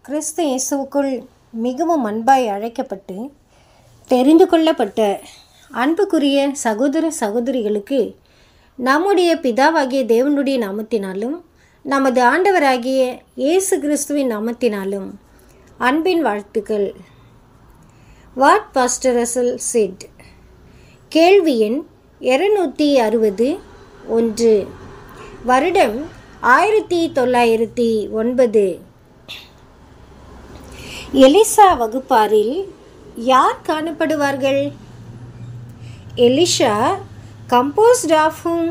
கிறிஸ்து இயேசுவுக்குள் மிகவும் அன்பாய் அழைக்கப்பட்டு தெரிந்து கொள்ளப்பட்ட அன்புக்குரிய சகோதர சகோதரிகளுக்கு நம்முடைய பிதாவாகிய தேவனுடைய நாமத்தினாலும் நமது ஆண்டவராகிய இயேசு கிறிஸ்துவின் நாமத்தினாலும் அன்பின் வாழ்த்துக்கள் வாட் பாஸ்டர் ரசல் சிட் கேள்வி எண் இருநூற்றி அறுபது ஒன்று வருடம் ஆயிரத்தி தொள்ளாயிரத்தி ஒன்பது எலிசா வகுப்பாரில் யார் காணப்படுவார்கள் எலிஷா கம்போஸ்ட் ஆஃப் whom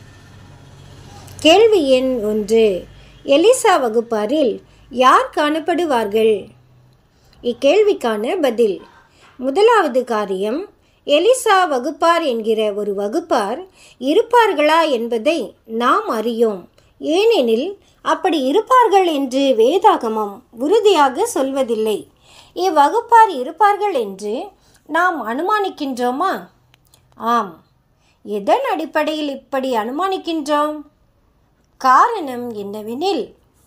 கேள்வி எண் ஒன்று எலிசா வகுப்பாரில் யார் காணப்படுவார்கள் இக்கேள்விக்கான பதில் முதலாவது காரியம் எலிசா வகுப்பார் என்கிற ஒரு வகுப்பார் இருப்பார்களா என்பதை நாம் அறியோம் ஏனெனில் அப்படி இருப்பார்கள் என்று வேதாகமம் உறுதியாக சொல்வதில்லை இவ்வகுப்பார் இருப்பார்கள் என்று நாம் அனுமானிக்கின்றோமா ஆம் எதன் அடிப்படையில் இப்படி அனுமானிக்கின்றோம் காரணம் என்னவெனில்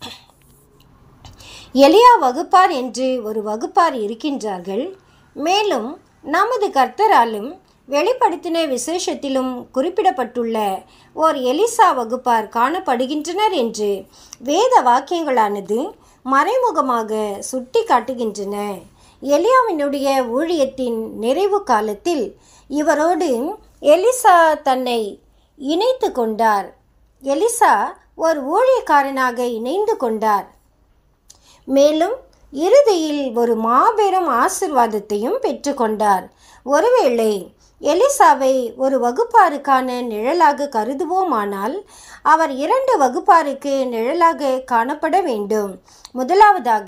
எலியா வகுப்பார் என்று ஒரு வகுப்பார் இருக்கின்றார்கள் மேலும் நமது கர்த்தராலும் வெளிப்படுத்தின விசேஷத்திலும் குறிப்பிடப்பட்டுள்ள ஓர் எலிசா வகுப்பார் காணப்படுகின்றனர் என்று வேத வாக்கியங்களானது மறைமுகமாக சுட்டி காட்டுகின்றன எலியாவினுடைய ஊழியத்தின் நிறைவு காலத்தில் இவரோடு எலிசா தன்னை இணைத்து கொண்டார் எலிசா ஒரு ஊழியக்காரனாக இணைந்து கொண்டார் மேலும் இறுதியில் ஒரு மாபெரும் ஆசிர்வாதத்தையும் பெற்றுக்கொண்டார் ஒருவேளை எலிசாவை ஒரு வகுப்பாருக்கான நிழலாக கருதுவோமானால் அவர் இரண்டு வகுப்பாருக்கு நிழலாக காணப்பட வேண்டும் முதலாவதாக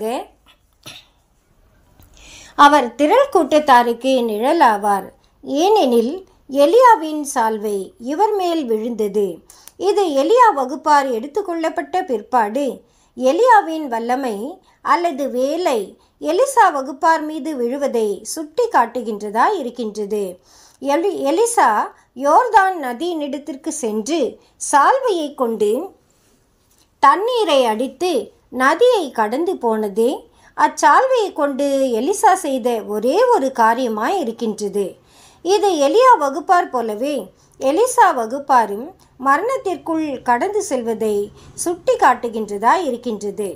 அவர் திரள் கூட்டத்தாருக்கு நிழலாவார் ஏனெனில் எலியாவின் சால்வை இவர் மேல் விழுந்தது இது எலியா வகுப்பார் எடுத்துக்கொள்ளப்பட்ட பிற்பாடு எலியாவின் வல்லமை அல்லது வேலை எலிசா வகுப்பார் மீது விழுவதை சுட்டி காட்டுகின்றதா இருக்கின்றது எலி எலிசா யோர்தான் நதியினிடத்திற்கு சென்று சால்வையை கொண்டு தண்ணீரை அடித்து நதியை கடந்து போனதே அச்சால்வையை கொண்டு எலிசா செய்த ஒரே ஒரு காரியமாய் இருக்கின்றது இது எலியா வகுப்பார் போலவே எலிசா வகுப்பாரும் மரணத்திற்குள் கடந்து செல்வதை சுட்டி காட்டுகின்றதா இருக்கின்றது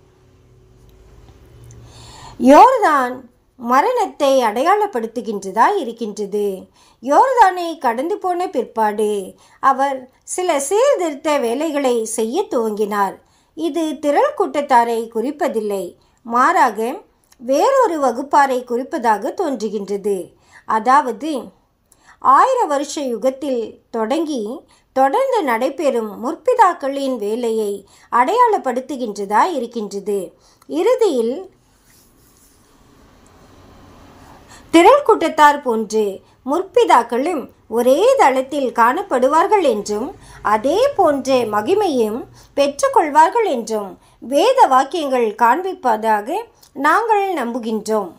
யோர்தான் மரணத்தை அடையாளப்படுத்துகின்றதா இருக்கின்றது யோர்தானை கடந்து போன பிற்பாடு அவர் சில சீர்திருத்த வேலைகளை செய்ய துவங்கினார் இது திரள் கூட்டத்தாரை குறிப்பதில்லை மாறாக வேறொரு வகுப்பாரை குறிப்பதாக தோன்றுகின்றது அதாவது ஆயிர வருஷ யுகத்தில் தொடங்கி தொடர்ந்து நடைபெறும் முற்பிதாக்களின் வேலையை அடையாளப்படுத்துகின்றதா இருக்கின்றது இறுதியில் திரள் கூட்டத்தார் போன்று முற்பிதாக்களும் ஒரே தளத்தில் காணப்படுவார்கள் என்றும் அதே போன்ற மகிமையும் பெற்றுக்கொள்வார்கள் என்றும் வேத வாக்கியங்கள் காண்பிப்பதாக நாங்கள் நம்புகின்றோம்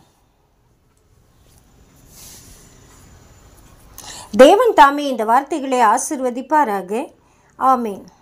தேவன் தாமே இந்த வார்த்தைகளை ஆசிர்வதிப்பாராக ஆமேன்